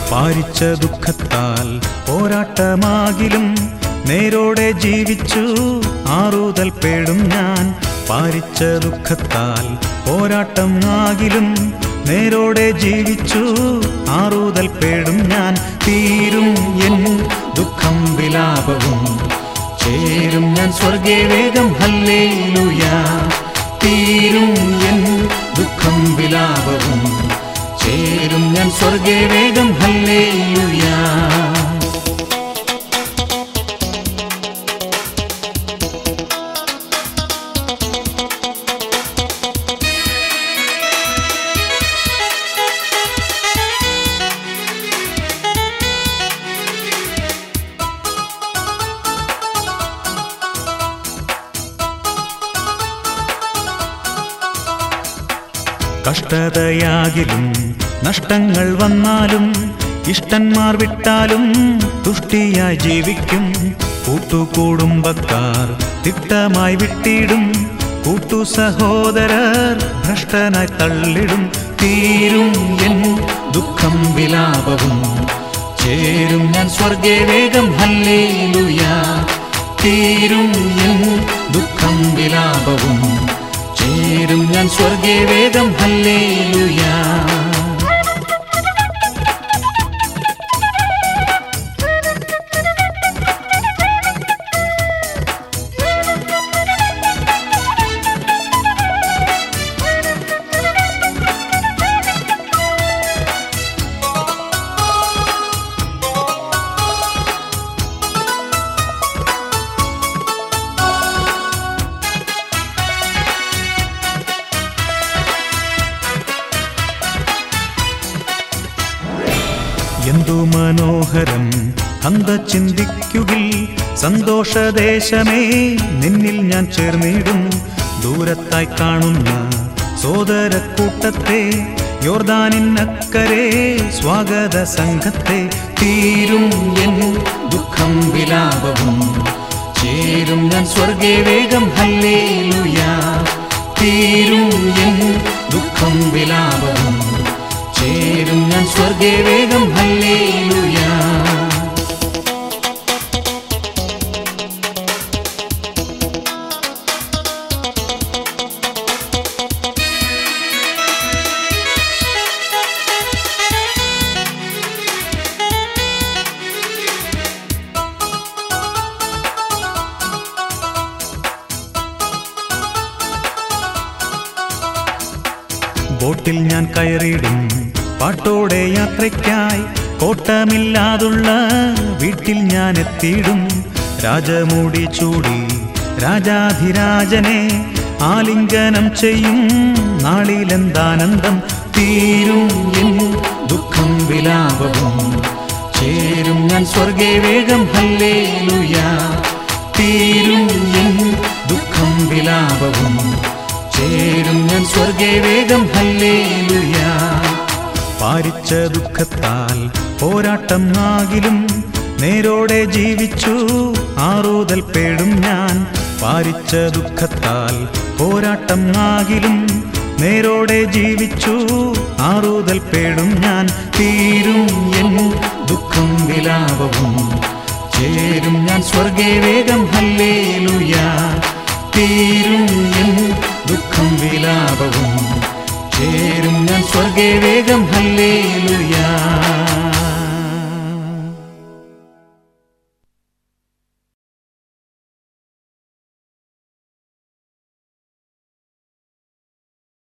പാരിച്ച ദുഃഖത്താൽ പോരാട്ടമാകിലും നേരോടെ ജീവിച്ചു ആറുതൽ പേടും ഞാൻ പാരിച്ച ദുഃഖത്താൽ പോരാട്ടം ആകിലും നേരോടെ ജീവിച്ചു ആറുതൽ പേടും ഞാൻ തീരും എൻ ദുഃഖം വിലാപവും ചേരും ഞാൻ സ്വർഗേ വേഗം ഹല്ലേലൂയ തീരും എൻ ദുഃഖം വിലാപവും ചേരും ഞാൻ സ്വർഗേ വേഗം ഹല്ലേലൂയ കഷ്ടതയാകിലും നഷ്ടങ്ങൾ വന്നാലും ഇഷ്ടന്മാർ വിട്ടാലും തുഷ്ടിയായി ജീവിക്കും കൂട്ടുകുടുംബക്കാർ തിട്ടമായി വിട്ടിടും കൂട്ടു സഹോദരർ ഭ്രഷ്ടനായി തള്ളിടും തീരും എൻ ദുഃഖം വിലാപവും ചേരും ഞാൻ സ്വർഗേ വേഗം ഹല്ലേലൂയ തീരും എൻ ദുഃഖം വിലാപവും ചേരും ഞാൻ സ്വർഗേ വേഗം ഹല്ലേലൂയ എന്തു മനോഹരം അന്ത ചിന്തിക്കുകിൽ സന്തോഷദേശമേ നിന്നിൽ ഞാൻ ചേർന്നിടും ദൂരത്തായി കാണുന്ന സോദരക്കൂട്ടത്തെ യോർദാനിന്നക്കരെ സ്വാഗത സംഘത്തെ തീരും എൻ ദുഃഖം വിലാപവും ചേരും ഞാൻ സ്വർഗേ വേഗം ഹല്ലേലൂയ തീരും എൻ ദുഃഖം വിലാപവും ചേരും ഞാൻ സ്വർഗേ വേഗം ഹല്ലേലൂയ ബോട്ടിൽ ഞാൻ കയറിയിടും പാട്ടോടെ യാത്രയ്ക്കായി കോട്ടമില്ലാതുള്ള വീട്ടിൽ ഞാൻ എത്തിയിടും രാജമൂടി ചൂടി രാജാധിരാജനെ ആലിംഗനം ചെയ്യും നാളിലെന്താനന്ദം തീരും എൻ ദുഃഖം വിലാപവും ചേരും ഞാൻ സ്വർഗേ വേഗം ഹല്ലേലൂയ തീരും എൻ ദുഃഖം വിലാപവും ചേരും ഞാൻ സ്വർഗേ വേഗം ഹല്ലേലൂയ പാരിച്ച ദുഃഖത്താൽ പോരാട്ടം ആകിലും നേരോടെ ജീവിച്ചു ആറുതൽ പേടും ഞാൻ പാരിച്ച ദുഃഖത്താൽ പോരാട്ടം ആകിലും നേരോടെ ജീവിച്ചു ആറുതൽ പേടും ഞാൻ തീരും എൻ ദുഃഖം വിലാപവും ചേരും ഞാൻ സ്വർഗേ വേഗം ഹല്ലേലൂയ തീരും എൻ ദുഃഖം വിലാപവും ചേരും ഞാൻ സ്വർഗേ വേഗം ഹല്ലേലൂയ